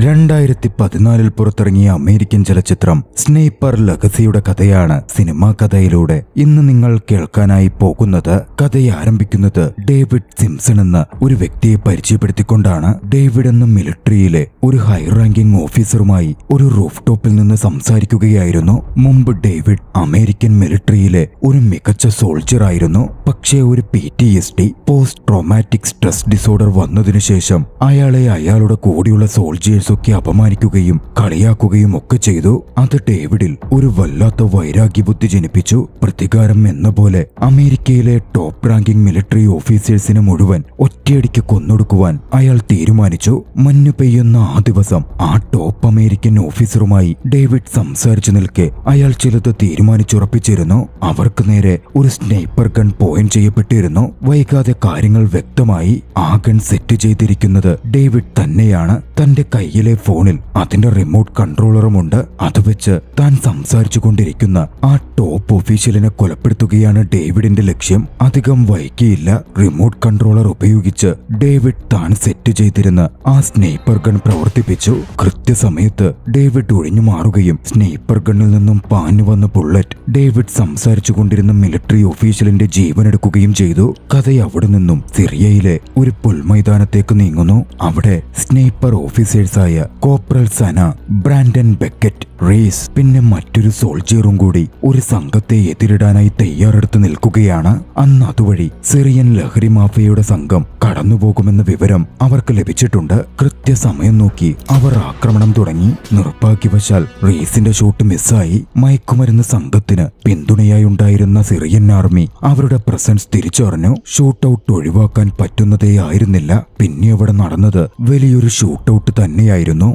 രണ്ടായിരത്തി പതിനാലിൽ പുറത്തിറങ്ങിയ അമേരിക്കൻ ചലച്ചിത്രം സ്നേപ്പർ ലഗസിയുടെ കഥയാണ് സിനിമാ കഥയിലൂടെ ഇന്ന് നിങ്ങൾ കേൾക്കാനായി പോകുന്നത് കഥയെ ആരംഭിക്കുന്നത് ഡേവിഡ് സിംസൺ എന്ന ഒരു വ്യക്തിയെ പരിചയപ്പെടുത്തിക്കൊണ്ടാണ് ഡേവിഡ് എന്ന മിലിറ്ററിയിലെ ഒരു ഹൈ റാങ്കിംഗ് ഓഫീസറുമായി ഒരു റൂഫ് ടോപ്പിൽ നിന്ന് സംസാരിക്കുകയായിരുന്നു മുമ്പ് ഡേവിഡ് അമേരിക്കൻ മിലിറ്ററിയിലെ ഒരു മികച്ച സോൾജർ ആയിരുന്നു പക്ഷേ ഒരു P T S D post traumatic stress disorder വന്നതിനു ശേഷം അയാളെ അയാളുടെ കൂടെയുള്ള സോൾജേഴ്സൊക്കെ അപമാനിക്കുകയും കളിയാക്കുകയും ഒക്കെ ചെയ്തു അത് ഡേവിഡിൽ ഒരു വല്ലാത്ത വൈരാഗ്യബുദ്ധി ജനിപ്പിച്ചു പ്രതികാരം എന്ന പോലെ അമേരിക്കയിലെ ടോപ്പ് റാങ്കിംഗ് മിലിറ്ററി ഓഫീസേഴ്സിനെ മുഴുവൻ ഒറ്റയടിക്ക് കൊന്നൊടുക്കുവാൻ അയാൾ തീരുമാനിച്ചു മഞ്ഞു പെയ്യുന്ന ആ ദിവസം ആ ടോപ്പ് അമേരിക്കൻ ഓഫീസറുമായി ഡേവിഡ് സംസാരിച്ചു നിൽക്കെ അയാൾ ചിലത് തീരുമാനിച്ചുറപ്പിച്ചിരുന്നു അവർക്ക് നേരെ ഒരു സ്നൈപ്പർ ഗൺ പോയിന്റ് ചെയ്യപ്പെട്ടിരുന്നു വൈകാതെ കാര്യങ്ങൾ വ്യക്തമായി ആ ഗൺ സെറ്റ് ചെയ്തിരിക്കുന്നത് ഡേവിഡ് തന്നെയാണ് തന്റെ കയ്യിലെ ഫോണിൽ അതിന്റെ റിമോട്ട് കൺട്രോളറുമുണ്ട് അത് വെച്ച് താൻ സംസാരിച്ചു കൊണ്ടിരിക്കുന്ന ആ ടോപ്പ് ഒഫീഷ്യലിനെ കൊലപ്പെടുത്തുകയാണ് ഡേവിഡിന്റെ ലക്ഷ്യം അധികം വൈകിയില്ല റിമോട്ട് കൺട്രോളർ ഉപയോഗിച്ച് ഡേവിഡ് താൻ സെറ്റ് ചെയ്തിരുന്ന ആ സ്നേപ്പർ ഗൺ പ്രവർത്തിപ്പിച്ചു കൃത്യസമയത്ത് ഡേവിഡ് ഒഴിഞ്ഞു മാറുകയും സ്നേപ്പർ ഗണ്ണിൽ നിന്നും പാഞ്ഞു വന്ന ബുള്ളറ്റ് ഡേവിഡ് സംസാരിച്ചു കൊണ്ടിരുന്ന മിലിറ്ററി ഒഫീഷ്യലിന്റെ ജീവനെടുക്കുകയും ചെയ്തു കഥ അവിടെ നിന്നും സിറിയയിലെ ഒരു പുൽമൈതാനത്തേക്ക് നീങ്ങുന്നു അവിടെ സ്നേപ്പർ ഓഫീസേഴ്സായ കോപ്രൽ സന ബ്രാൻഡൻ ബെക്കറ്റ് റേസ് പിന്നെ മറ്റൊരു സോൾജിയറും കൂടി ഒരു സംഘത്തെ എതിരിടാനായി തയ്യാറെടുത്ത് നിൽക്കുകയാണ് അന്ന് അതുവഴി സിറിയൻ ലഹരി മാഫിയയുടെ സംഘം കടന്നുപോകുമെന്ന വിവരം അവർക്ക് ലഭിച്ചിട്ടുണ്ട് കൃത്യസമയം നോക്കി അവർ ആക്രമണം തുടങ്ങി നിർഭാഗ്യവശാൽ റേസിന്റെ ഷൂട്ട് മിസ്സായി മയക്കുമരുന്ന് സംഘത്തിന് പിന്തുണയായി ഉണ്ടായിരുന്ന സിറിയൻ ആർമി അവരുടെ പ്രസൻസ് തിരിച്ചറിഞ്ഞു ഷൂട്ട് ഔട്ട് ഒഴിവാക്കാൻ പറ്റുന്നതേ ആയിരുന്നില്ല പിന്നെ അവിടെ നടന്നത് വലിയൊരു ഷൂട്ട് ഔട്ട് തന്നെയായിരുന്നു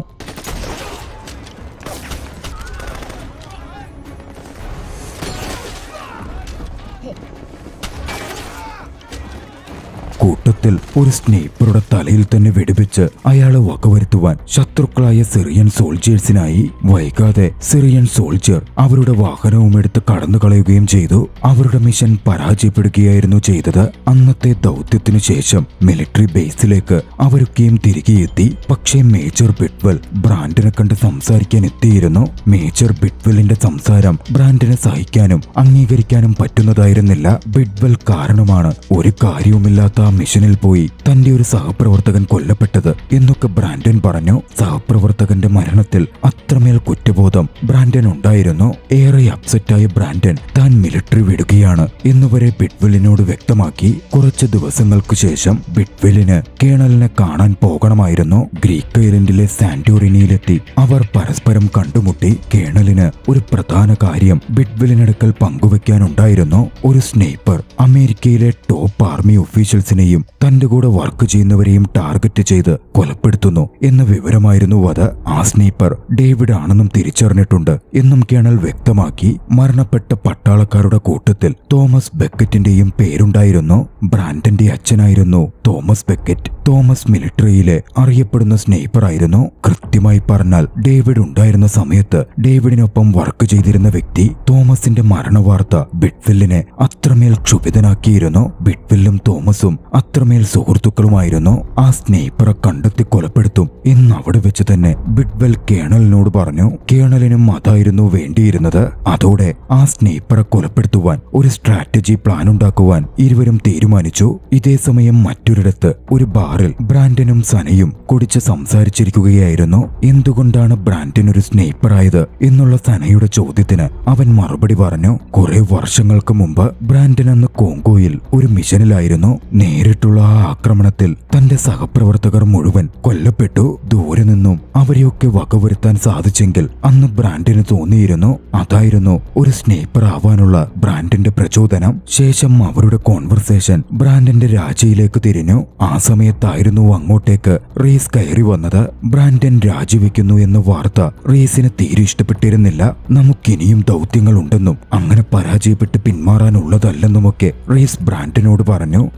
കൂട്ടത്തിൽ ഒരു സ്നേപ്പറുടെ തലയിൽ തന്നെ വെടിവെച്ച് അയാളെ വകവരുത്തുവാൻ ശത്രുക്കളായ സിറിയൻ സോൾജേഴ്സിനായി വൈകാതെ സിറിയൻ സോൾജർ അവരുടെ വാഹനവും എടുത്ത് കടന്നു കളയുകയും ചെയ്തു അവരുടെ മിഷൻ പരാജയപ്പെടുകയായിരുന്നു ചെയ്തത് അന്നത്തെ ദൗത്യത്തിനു ശേഷം മിലിറ്ററി ബേസിലേക്ക് അവരൊക്കെയും തിരികെ എത്തി പക്ഷേ മേജർ ബിറ്റ്വൽ ബ്രാൻഡിനെ കണ്ട് സംസാരിക്കാൻ എത്തിയിരുന്നു മേജർ ബിറ്റ്വെല്ലിന്റെ സംസാരം ബ്രാൻഡിനെ സഹിക്കാനും അംഗീകരിക്കാനും പറ്റുന്നതായിരുന്നില്ല ബിറ്റ്വെൽ കാരണമാണ് ഒരു കാര്യവുമില്ലാത്ത ആ മിഷനിൽ പോയി തന്റെ ഒരു സഹപ്രവർത്തകൻ കൊല്ലപ്പെട്ടത് എന്നൊക്കെ ബ്രാൻഡൻ പറഞ്ഞു സഹപ്രവർത്തകന്റെ മരണത്തിൽ അത്രമേൽ കുറ്റബോധം ബ്രാൻഡൻ ഉണ്ടായിരുന്നു ഏറെ അപ്സെറ്റായ ബ്രാൻഡൻ താൻ മിലിറ്ററി വിടുകയാണ് എന്നുവരെ ബിറ്റ്വെല്ലിനോട് വ്യക്തമാക്കി കുറച്ച് ദിവസങ്ങൾക്ക് ശേഷം ബിറ്റ്വെല്ലിന് കേണലിനെ കാണാൻ പോകണമായിരുന്നു ഗ്രീക്ക് ഐലൻഡിലെ സാന്റോറിനിയിലെത്തി അവർ പരസ്പരം കണ്ടുമുട്ടി കേണലിന് ഒരു പ്രധാന കാര്യം ബിറ്റ്വെല്ലിനടുക്കൽ പങ്കുവെക്കാനുണ്ടായിരുന്നു ഒരു സ്നേപ്പർ അമേരിക്കയിലെ ടോപ്പ് ആർമി ഒഫീഷ്യൽസിനെയും തന്റെ കൂടെ വർക്ക് ചെയ്യുന്നവരെയും ടാർഗറ്റ് ചെയ്ത് കൊലപ്പെടുത്തുന്നു എന്ന വിവരമായിരുന്നു അത് ആ സ്നേപ്പർ ഡേവിഡ് ആണെന്നും തിരിച്ചറിഞ്ഞിട്ടുണ്ട് എന്നും കേണൽ വ്യക്തമാക്കി മരണപ്പെട്ട പട്ടാളക്കാരുടെ കൂട്ടത്തിൽ തോമസ് ബെക്കറ്റിന്റെയും പേരുണ്ടായിരുന്നു ബ്രാൻഡന്റെ അച്ഛനായിരുന്നു തോമസ് ബെക്കറ്റ് തോമസ് മിലിറ്ററിയിലെ അറിയപ്പെടുന്ന സ്നേപ്പർ ആയിരുന്നു കൃത്യമായി പറഞ്ഞാൽ ഡേവിഡ് ഉണ്ടായിരുന്ന സമയത്ത് ഡേവിഡിനൊപ്പം വർക്ക് ചെയ്തിരുന്ന വ്യക്തി തോമസിന്റെ മരണവാർത്ത ബിറ്റ്വില്ലിനെ അത്രമേൽ ക്ഷുഭിതനാക്കിയിരുന്നു ബിറ്റ്വില്ലും തോമസും അത്രമേൽ സുഹൃത്തുക്കളുമായിരുന്നു ആ സ്നേപ്പറെ കണ്ടെത്തി കൊലപ്പെടുത്തും എന്ന് അവിടെ വെച്ച് തന്നെ ബിറ്റ്വെൽ കേണലിനോട് പറഞ്ഞു കേണലിനും അതായിരുന്നു വേണ്ടിയിരുന്നത് അതോടെ ആ സ്നേപ്പറെ കൊലപ്പെടുത്തുവാൻ ഒരു സ്ട്രാറ്റജി പ്ലാൻ ഉണ്ടാക്കുവാൻ ഇരുവരും തീരുമാനിച്ചു ഇതേ സമയം മറ്റൊരിടത്ത് ഒരു ബാറിൽ ബ്രാൻഡനും സനയും കുടിച്ച് സംസാരിച്ചിരിക്കുകയായിരുന്നു എന്തുകൊണ്ടാണ് ബ്രാൻഡൻ ഒരു സ്നേപ്പറായത് എന്നുള്ള സനയുടെ ചോദ്യത്തിന് അവൻ മറുപടി പറഞ്ഞു കുറെ വർഷങ്ങൾക്ക് മുമ്പ് ബ്രാൻഡൻ അന്ന് കോങ്കോയിൽ ഒരു മിഷനിലായിരുന്നു നേരിട്ടുള്ള ആ ആക്രമണത്തിൽ തന്റെ സഹപ്രവർത്തകർ മുഴുവൻ കൊല്ലപ്പെട്ടു ദൂരെ നിന്നും അവരെയൊക്കെ വകവരുത്താൻ സാധിച്ചെങ്കിൽ അന്ന് ബ്രാൻഡിന് തോന്നിയിരുന്നു അതായിരുന്നു ഒരു സ്നേപ്പർ ആവാനുള്ള ബ്രാൻഡിന്റെ പ്രചോദനം ശേഷം അവരുടെ കോൺവെർസേഷൻ ബ്രാൻഡിന്റെ രാജിയിലേക്ക് തിരിഞ്ഞു ആ സമയത്തായിരുന്നു അങ്ങോട്ടേക്ക് റീസ് കയറി വന്നത് ബ്രാൻഡൻ രാജിവെക്കുന്നു എന്ന വാർത്ത റീസിന് തീരെ ഇഷ്ടപ്പെട്ടിരുന്നില്ല നമുക്കിനിയും ദൗത്യങ്ങൾ ഉണ്ടെന്നും അങ്ങനെ പരാജയപ്പെട്ട് പിന്മാറാനുള്ളതല്ലെന്നുമൊക്കെ റീസ് ബ്രാൻഡനോട് പറഞ്ഞു പക്ഷേ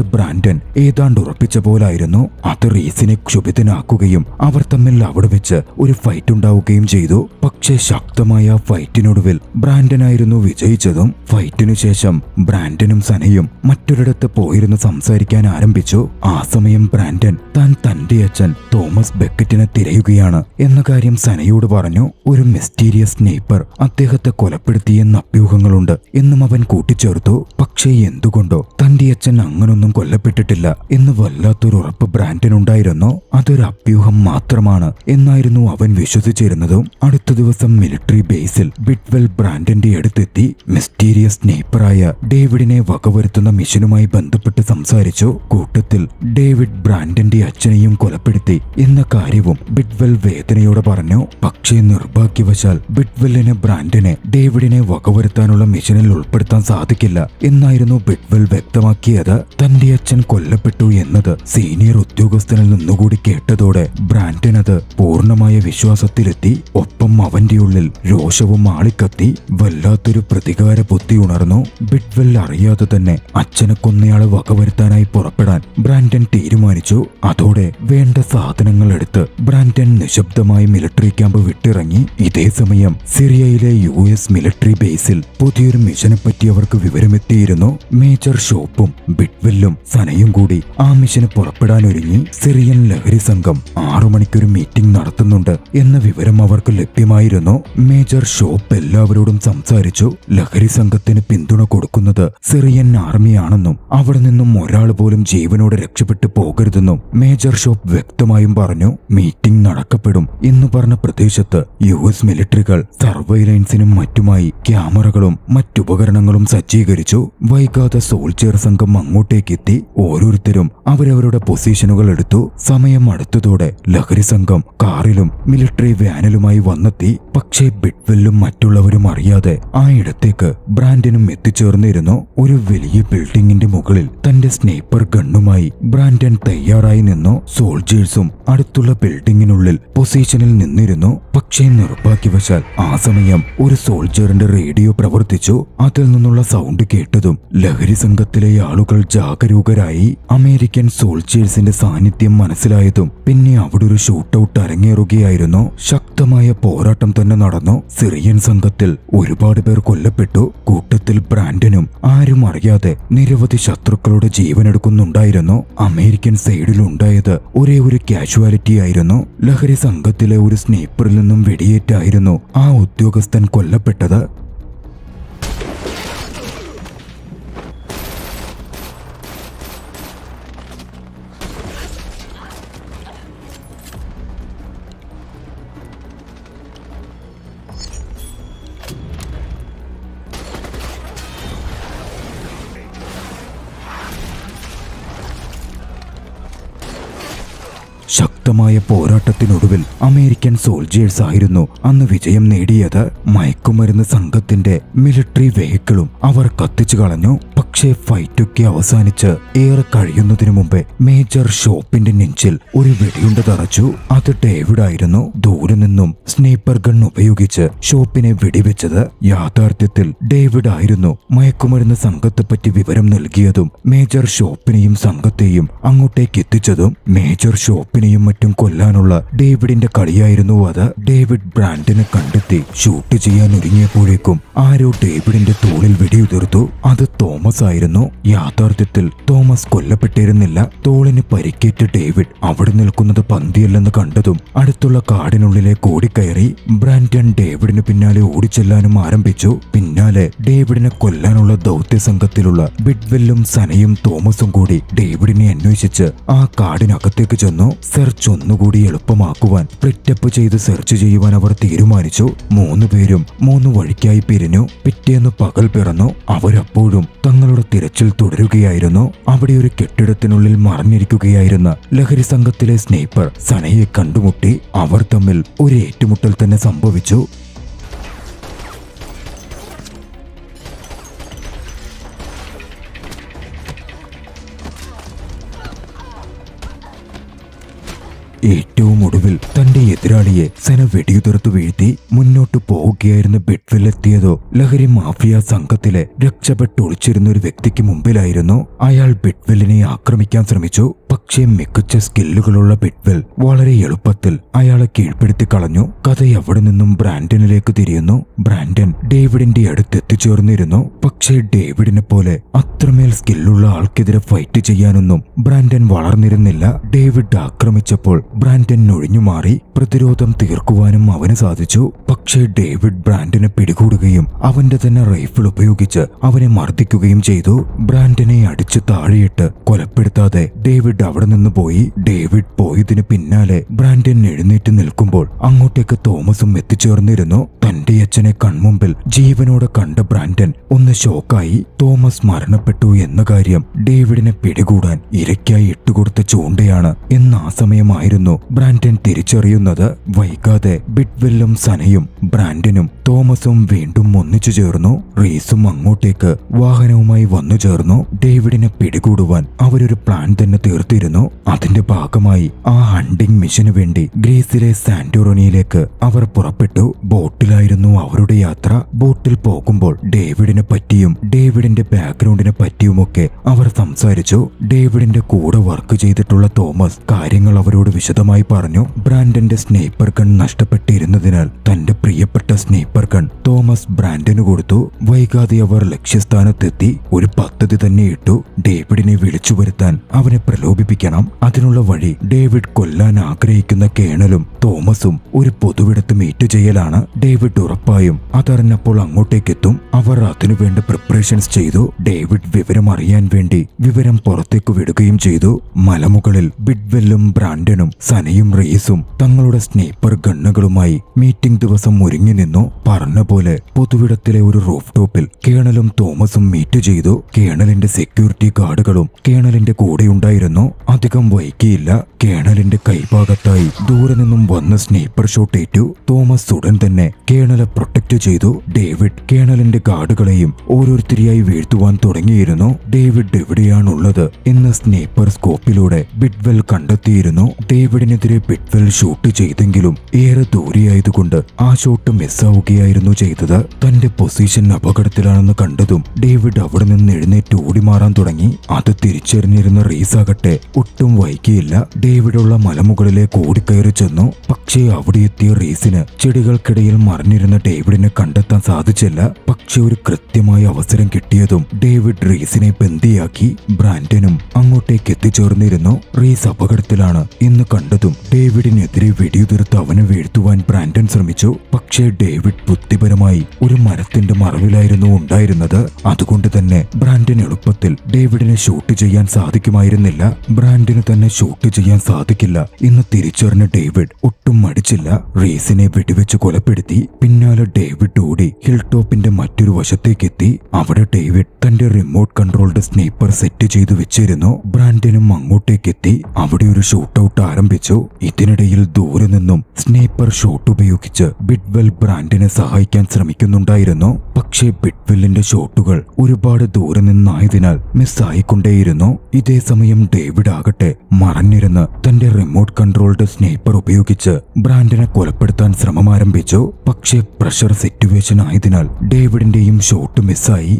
ബ്രാൻഡൻ ഏതാണ്ട് ഉറപ്പിച്ച പോലായിരുന്നു അത് റീസിനെ ക്ഷുഭിതനാക്കുകയും അവർ തമ്മിൽ അവിടെ വെച്ച് ഒരു ഫൈറ്റ് ഉണ്ടാവുകയും ചെയ്തു പക്ഷേ ശക്തമായ ആ ഫൈറ്റിനൊടുവിൽ ബ്രാൻഡനായിരുന്നു വിജയിച്ചതും ഫൈറ്റിനു ശേഷം ബ്രാൻഡനും സനയും മറ്റൊരിടത്ത് പോയിരുന്ന് സംസാരിക്കാൻ ആരംഭിച്ചു ആ സമയം ബ്രാൻഡൻ താൻ തന്റെ അച്ഛൻ തോമസ് ബെക്കറ്റിനെ തിരയുകയാണ് എന്ന കാര്യം സനയോട് പറഞ്ഞു ഒരു മിസ്റ്റീരിയസ് സ്നേപ്പർ അദ്ദേഹത്തെ കൊലപ്പെടുത്തിയെന്ന അഭ്യൂഹങ്ങളുണ്ട് എന്നും അവൻ കൂട്ടിച്ചേർത്തു പക്ഷേ എന്തുകൊണ്ടോ തന്റെ അച്ഛൻ അങ്ങനൊന്നും കൊല്ലപ്പെട്ടിട്ടില്ല എന്ന് വല്ലാത്തൊരു ഉറപ്പ് ബ്രാൻഡനുണ്ടായിരുന്നു അതൊരു അഭ്യൂഹം മാത്രമാണ് എന്നായിരുന്നു അവൻ വിശ്വസിച്ചിരുന്നതും അടുത്ത ദിവസം മിലിറ്ററി ബേസിൽ ബിറ്റ്വെൽ ബ്രാൻഡന്റെ അടുത്തെത്തി മിസ്റ്റീരിയസ് സ്നേപ്പറായ ഡേവിഡിനെ വകവരുത്തുന്ന മിഷനുമായി ബന്ധപ്പെട്ട് സംസാരിച്ചു കൂട്ടത്തിൽ ഡേവിഡ് ബ്രാൻഡന്റെ അച്ഛനെയും കൊലപ്പെടുത്തി എന്ന കാര്യവും ബിറ്റ്വെൽ വേദനയോടെ പറഞ്ഞു പക്ഷേ നിർഭാഗ്യവശാൽ ബിറ്റ്വെല്ലിന് ബ്രാൻഡനെ ഡേവിഡിനെ വകവരുത്താനുള്ള മിഷനിൽ ഉൾപ്പെടുത്താൻ സാധിക്കില്ല എന്നായിരുന്നു ബിറ്റ്വെൽ വ്യക്തമാക്കിയത് തന്റെ അച്ഛൻ കൊല്ലപ്പെട്ടു എന്നത് സീനിയർ ഉദ്യോഗസ്ഥനിൽ നിന്നുകൂടി കേട്ടതോടെ ബ്രാൻഡൻ അത് പൂർണ്ണമായ വിശ്വാസത്തിലെത്തി ഒപ്പം അവന്റെ ഉള്ളിൽ രോഷവും ആളിക്കത്തി വല്ലാത്തൊരു പ്രതികാര ബുദ്ധി ഉണർന്നു ബിറ്റ്വെൽ അറിയാതെ തന്നെ അച്ഛനെ കൊന്നയാളെ വകവരുത്താനായി പുറപ്പെടാൻ ബ്രാൻഡൻ തീരുമാനിച്ചു അതോടെ വേണ്ട സാധനങ്ങൾ എടുത്ത് ബ്രാൻഡൻ നിശബ്ദമായി മിലിറ്ററി ക്യാമ്പ് വിട്ടിറങ്ങി ഇതേ സമയം സിറിയയിലെ യു എസ് മിലിറ്ററി ബേസിൽ പുതിയൊരു മിഷനെ പറ്റി അവർക്ക് വിവരമെത്തിയിരുന്നു മേജർ ഷോപ്പും ബിറ്റ്വെല്ലും സനയും കൂടി ആ മിഷന് പുറപ്പെടാനൊരുങ്ങി സിറിയൻ ലഹരി സംഘം ആറു മണിക്കൊരു മീറ്റിംഗ് നടത്തുന്നുണ്ട് എന്ന വിവരം അവർക്ക് ലഭ്യമായിരുന്നു മേജർ ഷോപ്പ് എല്ലാവരോടും സംസാരിച്ചു ലഹരി സംഘത്തിന് പിന്തുണ കൊടുക്കുന്നത് സിറിയൻ ആർമിയാണെന്നും അവിടെ നിന്നും ഒരാൾ പോലും ജീവനോടെ രക്ഷപ്പെട്ടു പോകരുതെന്നും മേജർ ഷോപ്പ് വ്യക്തമായും പറഞ്ഞു മീറ്റിംഗ് നടക്കപ്പെടും എന്ന് പറഞ്ഞ പ്രദേശത്ത് യു എസ് മിലിറ്ററികൾ സർവൈലൻസിനും മറ്റുമായി ക്യാമറകളും മറ്റുപകരണങ്ങളും സജ്ജീകരിച്ചു വൈകാതെ സോൾജിയർ സംഘം അങ്ങോട്ടേക്കെത്തി ഓരോരുത്തരും അവരവരുടെ പൊസിഷനുകൾ എടുത്തു സമയം അടുത്തതോടെ ലഹരി സംഘം കാറിലും മിലിറ്ററി വാനിലുമായി വന്നെത്തി പക്ഷേ ബിഡ്വെല്ലും മറ്റുള്ളവരും അറിയാതെ ആ ഇടത്തേക്ക് ബ്രാൻഡനും എത്തിച്ചേർന്നിരുന്നു ഒരു വലിയ ബിൽഡിംഗിന്റെ മുകളിൽ തന്റെ സ്നേപ്പർ ഗണ്ണുമായി ബ്രാൻഡൻ തയ്യാറായി നിന്നു സോൾജേഴ്സും അടുത്തുള്ള ബിൽഡിംഗിനുള്ളിൽ പൊസിഷനിൽ നിന്നിരുന്നു പക്ഷേ നിർഭാഗ്യവശാൽ ആ സമയം ഒരു സോൾജറിന്റെ റേഡിയോ പ്രവർത്തിച്ചു അതിൽ നിന്നുള്ള സൗണ്ട് കേട്ടതും ലഹരി സംഘത്തിലെ ആളുകൾ ജാഗരൂകരായി അമേരിക്കൻ സോൾജേഴ്സിന്റെ സാന്നിധ്യം മനസ്സിലായതും പിന്നെ അവിടെ ഒരു ഷൂട്ടൌട്ട് അരങ്ങേറുകയായിരുന്നു ശക്തമായ പോരാട്ടം തന്നെ നടന്നു സിറിയൻ സംഘത്തിൽ ഒരുപാട് പേർ കൊല്ലപ്പെട്ടു കൂട്ടത്തിൽ ബ്രാൻഡനും ആരും അറിയാതെ നിരവധി ശത്രുക്കളുടെ ജീവനെടുക്കുന്നുണ്ടായിരുന്നു അമേരിക്കൻ സൈഡിലുണ്ടായത് ഒരേ ഒരു കാഷ്വാലിറ്റി ആയിരുന്നു ലഹരി സംഘത്തിലെ ഒരു സ്നേപ്പറിൽ നിന്നും വെടിയേറ്റായിരുന്നു ആ ഉദ്യോഗസ്ഥൻ കൊല്ലപ്പെട്ടത് ശക്തമായ പോരാട്ടത്തിനൊടുവിൽ അമേരിക്കൻ സോൾജേഴ്സ് ആയിരുന്നു അന്ന് വിജയം നേടിയത് മയക്കുമരുന്ന് സംഘത്തിന്റെ മിലിറ്ററി വെഹിക്കിളും അവർ കത്തിച്ചു കളഞ്ഞു പക്ഷേ ഫൈറ്റൊക്കെ അവസാനിച്ച് ഏറെ കഴിയുന്നതിനു മുമ്പേ മേജർ ഷോപ്പിന്റെ നെഞ്ചിൽ ഒരു വെടിയുണ്ട തറച്ചു അത് ഡേവിഡ് ആയിരുന്നു ദൂരെ നിന്നും സ്നേപ്പർ ഗൺ ഉപയോഗിച്ച് ഷോപ്പിനെ വെടിവെച്ചത് യാഥാർത്ഥ്യത്തിൽ ഡേവിഡ് ആയിരുന്നു മയക്കുമരുന്ന് സംഘത്തെപ്പറ്റി വിവരം നൽകിയതും മേജർ ഷോപ്പിനെയും സംഘത്തെയും അങ്ങോട്ടേക്ക് എത്തിച്ചതും മേജർ ഷോപ്പിനെയും മറ്റും കൊല്ലാനുള്ള ഡേവിഡിന്റെ കളിയായിരുന്നു അത് ഡേവിഡ് ബ്രാൻഡിനെ കണ്ടെത്തി ഷൂട്ട് ചെയ്യാൻ ഒരുങ്ങിയപ്പോഴേക്കും ആരോ ഡേവിഡിന്റെ തോളിൽ വെടിയുതിർത്തു അത് തോമസ് ആയിരുന്നു യാഥാർത്ഥ്യത്തിൽ തോമസ് കൊല്ലപ്പെട്ടിരുന്നില്ല തോളിന് പരിക്കേറ്റ ഡേവിഡ് അവിടെ നിൽക്കുന്നത് പന്തിയല്ലെന്ന് കണ്ടതും അടുത്തുള്ള കാടിനുള്ളിലേക്ക് ഓടിക്കയറി ബ്രാൻഡൻ ഡേവിഡിന് പിന്നാലെ ഓടിച്ചെല്ലാനും ആരംഭിച്ചു പിന്നാലെ ഡേവിഡിനെ കൊല്ലാനുള്ള ദൗത്യ സംഘത്തിലുള്ള ബിഡ്വെല്ലും സനയും തോമസും കൂടി ഡേവിഡിനെ അന്വേഷിച്ച് ആ കാടിനകത്തേക്ക് ചെന്നു സെർച്ച് ഒന്നുകൂടി എളുപ്പമാക്കുവാൻ സ്പ്ലിറ്റപ്പ് ചെയ്ത് സെർച്ച് ചെയ്യുവാൻ അവർ തീരുമാനിച്ചു മൂന്ന് പേരും മൂന്ന് വഴിക്കായി പിരിഞ്ഞു പിറ്റേന്ന് പകൽ പിറന്നു അവരപ്പോഴും തങ്ങളുടെ തിരച്ചിൽ തുടരുകയായിരുന്നു അവിടെ ഒരു കെട്ടിടത്തിനുള്ളിൽ മറഞ്ഞിരിക്കുകയായിരുന്ന ലഹരി സംഘത്തിലെ സ്നേപ്പർ സനയെ കണ്ടുമുട്ടി അവർ തമ്മിൽ ഒരു ഏറ്റുമുട്ടൽ തന്നെ സംഭവിച്ചു ഏറ്റവും ഒടുവിൽ തന്റെ എതിരാളിയെ സെന വെടിയുതിർത്തു വീഴ്ത്തി മുന്നോട്ടു പോവുകയായിരുന്ന ബെഡ്വിൽ എത്തിയതോ ലഹരി മാഫിയ സംഘത്തിലെ രക്ഷപ്പെട്ട് ഒളിച്ചിരുന്ന ഒരു വ്യക്തിക്ക് മുമ്പിലായിരുന്നു അയാൾ ബെഡ്വെല്ലിനെ ആക്രമിക്കാൻ ശ്രമിച്ചു പക്ഷേ മികച്ച സ്കില്ലുകളുള്ള ബെഡ്വെൽ വളരെ എളുപ്പത്തിൽ അയാളെ കീഴ്പ്പെടുത്തി കളഞ്ഞു കഥ എവിടെ നിന്നും ബ്രാൻഡനിലേക്ക് തിരിയുന്നു ബ്രാൻഡൻ ഡേവിഡിന്റെ അടുത്ത് എത്തിച്ചേർന്നിരുന്നു പക്ഷേ ഡേവിഡിനെ പോലെ അത്രമേൽ സ്കില്ലുള്ള ആൾക്കെതിരെ ഫൈറ്റ് ചെയ്യാനൊന്നും ബ്രാൻഡൻ വളർന്നിരുന്നില്ല ഡേവിഡ് ആക്രമിച്ചപ്പോൾ ബ്രാൻഡൻ ഒഴിഞ്ഞു മാറി പ്രതിരോധം തീർക്കുവാനും അവന് സാധിച്ചു പക്ഷേ ഡേവിഡ് ബ്രാൻഡനെ പിടികൂടുകയും അവന്റെ തന്നെ റൈഫിൾ ഉപയോഗിച്ച് അവനെ മർദ്ദിക്കുകയും ചെയ്തു ബ്രാൻഡനെ അടിച്ച് താഴെയിട്ട് കൊലപ്പെടുത്താതെ ഡേവിഡ് അവിടെ നിന്ന് പോയി ഡേവിഡ് പോയതിന് പിന്നാലെ ബ്രാൻഡൻ എഴുന്നേറ്റ് നിൽക്കുമ്പോൾ അങ്ങോട്ടേക്ക് തോമസും എത്തിച്ചേർന്നിരുന്നു തന്റെ അച്ഛനെ കൺമുമ്പിൽ ജീവനോടെ കണ്ട ബ്രാൻഡൻ ഒന്ന് ഷോക്കായി തോമസ് മരണപ്പെട്ടു എന്ന കാര്യം ഡേവിഡിനെ പിടികൂടാൻ ഇരയ്ക്കായി ഇട്ടുകൊടുത്ത ചൂണ്ടയാണ് എന്ന ആ സമയമായിരുന്നു ബ്രാൻഡൻ തിരിച്ചറിയുന്നത് വൈകാതെ ബിഡ്വെല്ലും സനയും ബ്രാൻഡനും തോമസും വീണ്ടും ഒന്നിച്ചു ചേർന്നു റീസും അങ്ങോട്ടേക്ക് വാഹനവുമായി വന്നു ചേർന്നു ഡേവിഡിനെ പിടികൂടുവാൻ അവരൊരു പ്ലാൻ തന്നെ തീർത്തിരുന്നു അതിന്റെ ഭാഗമായി ആ ഹണ്ടിംഗ് മിഷന് വേണ്ടി ഗ്രീസിലെ സാന്റോറോണിയിലേക്ക് അവർ പുറപ്പെട്ടു ബോട്ടിലായിരുന്നു അവരുടെ യാത്ര ബോട്ടിൽ പോകുമ്പോൾ ഡേവിഡിനെ പറ്റിയും ഡേവിഡിന്റെ ബാക്ക്ഗ്രൗണ്ടിനെ പറ്റിയുമൊക്കെ അവർ സംസാരിച്ചു ഡേവിഡിന്റെ കൂടെ വർക്ക് ചെയ്തിട്ടുള്ള തോമസ് കാര്യങ്ങൾ അവരോട് വിശദമായി പറഞ്ഞു ബ്രാൻഡന്റെ സ്നേപ്പർ ഗൺ നഷ്ടപ്പെട്ടിരുന്നതിനാൽ തന്റെ പ്രിയപ്പെട്ട സ്നേപ്പർ ഗൺ തോമസ് ബ്രാൻഡന് കൊടുത്തു വൈകാതെ അവർ ലക്ഷ്യസ്ഥാനത്തെത്തി ഒരു പദ്ധതി തന്നെ ഇട്ടു ഡേവിഡിനെ വിളിച്ചു വരുത്താൻ അവനെ പ്രലോഭിപ്പിക്കണം അതിനുള്ള വഴി ഡേവിഡ് കൊല്ലാൻ ആഗ്രഹിക്കുന്ന കേണലും തോമസും ഒരു പൊതുവിടത്ത് മീറ്റ് ചെയ്യലാണ് ഡേവിഡ് ഉറപ്പായും അതറിഞ്ഞപ്പോൾ അങ്ങോട്ടേക്കെത്തും അവർ അതിനുവേണ്ട പ്രിപ്പറേഷൻസ് ചെയ്തു ഡേവിഡ് വിവരം അറിയാൻ വേണ്ടി വിവരം പുറത്തേക്ക് വിടുകയും ചെയ്തു മലമുകളിൽ ബിഡ്വെല്ലും ബ്രാൻഡനും സനയും റീസും തങ്ങളുടെ സ്നേപ്പർ ഗണ്ണുകളുമായി മീറ്റിംഗ് ദിവസം ഒരുങ്ങി നിന്നു പറഞ്ഞ പോലെ പൊതുവിടത്തിലെ ഒരു റൂഫ് ടോപ്പിൽ കേണലും തോമസും മീറ്റ് ചെയ്തു കേണലിന്റെ സെക്യൂരിറ്റി ഗാർഡുകളും കേണലിന്റെ കൂടെയുണ്ടായിരുന്നു അധികം വൈകിയില്ല കേണലിന്റെ കൈഭാഗത്തായി ദൂരെ നിന്നും വന്ന സ്നേപ്പർ ഷോട്ട് ഏറ്റു തോമസ് ഉടൻ തന്നെ കേണലെ പ്രൊട്ടക്ട് ചെയ്തു ഡേവിഡ് കേണലിന്റെ ഗാർഡുകളെയും ഓരോരുത്തരെയായി വീഴ്ത്തുവാൻ തുടങ്ങിയിരുന്നു ഡേവിഡ് എവിടെയാണുള്ളത് എന്ന് സ്നേപ്പർ സ്കോപ്പിലൂടെ ബിഡ്വെൽ കണ്ടെത്തിയിരുന്നു ഡേവിഡിനെതിരെ ബിഡ്വെൽ ഷൂട്ട് ചെയ്തെങ്കിലും ഏറെ ദൂരെയായതുകൊണ്ട് ആ ഷോട്ട് മിസ്സാവുകയായിരുന്നു ചെയ്തത് തന്റെ പൊസിഷൻ അപകടത്തിലാണെന്ന് കണ്ടതും ഡേവിഡ് അവിടെ നിന്ന് എഴുന്നേറ്റ് ഓടിമാറാൻ തുടങ്ങി അത് തിരിച്ചറിഞ്ഞിരുന്ന റീസാകട്ടെ ഒട്ടും വൈകിയില്ല ഡേവിഡുള്ള മലമുകളിലേക്ക് ഓടിക്കയറി ചെന്നു പക്ഷേ അവിടെ എത്തിയ റീസിന് ചെടികൾക്കിടയിൽ മറിഞ്ഞിരുന്ന ഡേവിഡിനെ കണ്ടെത്താൻ സാധിച്ചില്ല പക്ഷെ ഒരു കൃത്യമായ അവസരം കിട്ടിയതും ഡേവിഡ് റീസിനെ ബന്ദിയാക്കി ബ്രാൻഡനും അങ്ങോട്ടേക്ക് എത്തിച്ചേർന്നിരുന്നു റീസ് അപകടത്തിലാണ് എന്ന് കണ്ടതും ഡേവിഡിനെതിരെ വെടിയുതിർത്ത് അവനെ വീഴ്ത്തുവാൻ ബ്രാൻഡൻ ശ്രമിച്ചു പക്ഷേ ഡേവിഡ് ബുദ്ധിപരമായി ഒരു മരത്തിന്റെ മറവിലായിരുന്നു ഉണ്ടായിരുന്നത് അതുകൊണ്ട് തന്നെ ബ്രാൻഡൻ എളുപ്പത്തിൽ ഡേവിഡിനെ ഷൂട്ട് ചെയ്യാൻ സാധിക്കുമായിരുന്നില്ല ബ്രാൻഡിന് തന്നെ ഷൂട്ട് ചെയ്യാൻ സാധിക്കില്ല എന്ന് തിരിച്ചറിഞ്ഞ ഡേവിഡ് ഒട്ടും മടിച്ചില്ല റീസിനെ വെടിവെച്ച് കൊലപ്പെടുത്തി പിന്നാലെ ഡേവിഡ് ഓടി ഹിൽ ടോപ്പിന്റെ മറ്റൊരു വശത്തേക്കെത്തി അവിടെ ഡേവിഡ് തന്റെ റിമോട്ട് കൺട്രോൾഡ് സ്നേപ്പർ സെറ്റ് ചെയ്തു വെച്ചിരുന്നു ബ്രാൻഡനും അങ്ങോട്ടേക്കെത്തി അവിടെ ഒരു ഷൂട്ട് ഔട്ട് ആരംഭിച്ചു ഇതിനിടയിൽ ദൂരെ നിന്നും സ്നേപ്പർ ഷോട്ട് ഉപയോഗിച്ച് ബിഡ്വെൽ ബ്രാൻഡിനെ സഹായിക്കാൻ ശ്രമിക്കുന്നുണ്ടായിരുന്നു പക്ഷേ ബിഡ്വെല്ലിന്റെ ഷോട്ടുകൾ ഒരുപാട് ദൂരെ നിന്നായതിനാൽ മിസ്സായിക്കൊണ്ടേയിരുന്നു ഇതേ സമയം ഡേവിഡ് ആകട്ടെ മറഞ്ഞിരുന്ന് തന്റെ റിമോട്ട് കൺട്രോൾഡ് സ്നേപ്പർ ഉപയോഗിച്ച് ബ്രാൻഡിനെ കൊലപ്പെടുത്താൻ ശ്രമം ആരംഭിച്ചു പക്ഷേ പ്രഷർ സിറ്റുവേഷൻ ആയതിനാൽ ഡേവിഡിന്റെയും ഷോട്ട് മിസ്സായി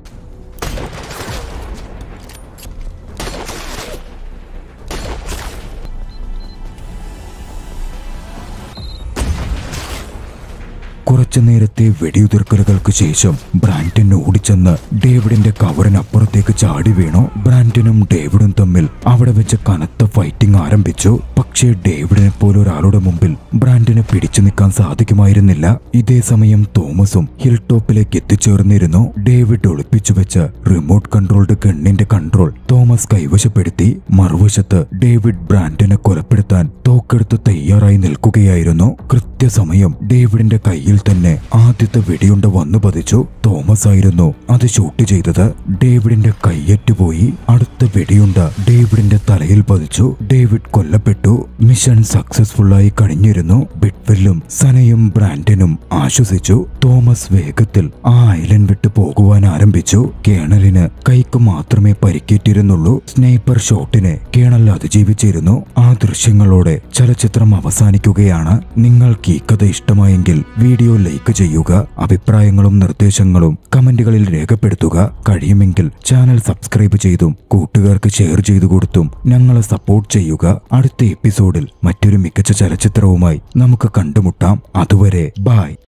കുറച്ചു നേരത്തെ വെടിയുതിർക്കലുകൾക്ക് ശേഷം ബ്രാൻഡൻ ഓടിച്ചെന്ന് ഡേവിഡിന്റെ കവറിനപ്പുറത്തേക്ക് ചാടി വീണു ബ്രാൻഡനും ഡേവിഡും തമ്മിൽ അവിടെ വെച്ച് കനത്ത ഫൈറ്റിംഗ് ആരംഭിച്ചു പക്ഷേ ഡേവിഡിനെ പോലെ ഒരാളുടെ മുമ്പിൽ ബ്രാൻഡിനെ പിടിച്ചു നിൽക്കാൻ സാധിക്കുമായിരുന്നില്ല ഇതേ സമയം തോമസും ഹിൽ ടോപ്പിലേക്ക് എത്തിച്ചേർന്നിരുന്നു ഡേവിഡ് ഒളിപ്പിച്ചു വെച്ച റിമോട്ട് കൺട്രോൾഡ് ഗണ്ണിന്റെ കൺട്രോൾ തോമസ് കൈവശപ്പെടുത്തി മറുവശത്ത് ഡേവിഡ് ബ്രാൻഡിനെ കൊലപ്പെടുത്താൻ തോക്കെടുത്ത് തയ്യാറായി നിൽക്കുകയായിരുന്നു കൃത്യസമയം ഡേവിഡിന്റെ കയ്യിൽ തന്നെ ആദ്യത്തെ വെടിയുണ്ട വന്നു പതിച്ചു തോമസ് ആയിരുന്നു അത് ഷൂട്ട് ചെയ്തത് ഡേവിഡിന്റെ കയ്യറ്റുപോയി അടുത്ത വെടിയുണ്ട ഡേവിഡിന്റെ തലയിൽ പതിച്ചു ഡേവിഡ് കൊല്ലപ്പെട്ടു മിഷൻ സക്സസ്ഫുൾ ആയി കഴിഞ്ഞിരുന്നു ബിറ്റ്വെല്ലും സനയും ബ്രാൻഡനും ആശ്വസിച്ചു തോമസ് വേഗത്തിൽ ആ ഐലൻഡ് വിട്ട് പോകുവാൻ ആരംഭിച്ചു കേണലിന് കൈക്ക് മാത്രമേ പരിക്കേറ്റിരുന്നുള്ളൂ സ്നൈപ്പർ ഷോട്ടിനെ കേണൽ അതിജീവിച്ചിരുന്നു ആ ദൃശ്യങ്ങളോടെ ചലച്ചിത്രം അവസാനിക്കുകയാണ് നിങ്ങൾക്ക് ഈ കഥ ഇഷ്ടമായെങ്കിൽ വീഡിയോ ലൈക്ക് ചെയ്യുക അഭിപ്രായങ്ങളും നിർദ്ദേശങ്ങളും കമന്റുകളിൽ രേഖപ്പെടുത്തുക കഴിയുമെങ്കിൽ ചാനൽ സബ്സ്ക്രൈബ് ചെയ്തും കൂട്ടുകാർക്ക് ഷെയർ ചെയ്തു കൊടുത്തും ഞങ്ങളെ സപ്പോർട്ട് ചെയ്യുക അടുത്ത എപ്പിസോഡിൽ മറ്റൊരു മികച്ച ചലച്ചിത്രവുമായി നമുക്ക് കണ്ടുമുട്ടാം അതുവരെ ബായ്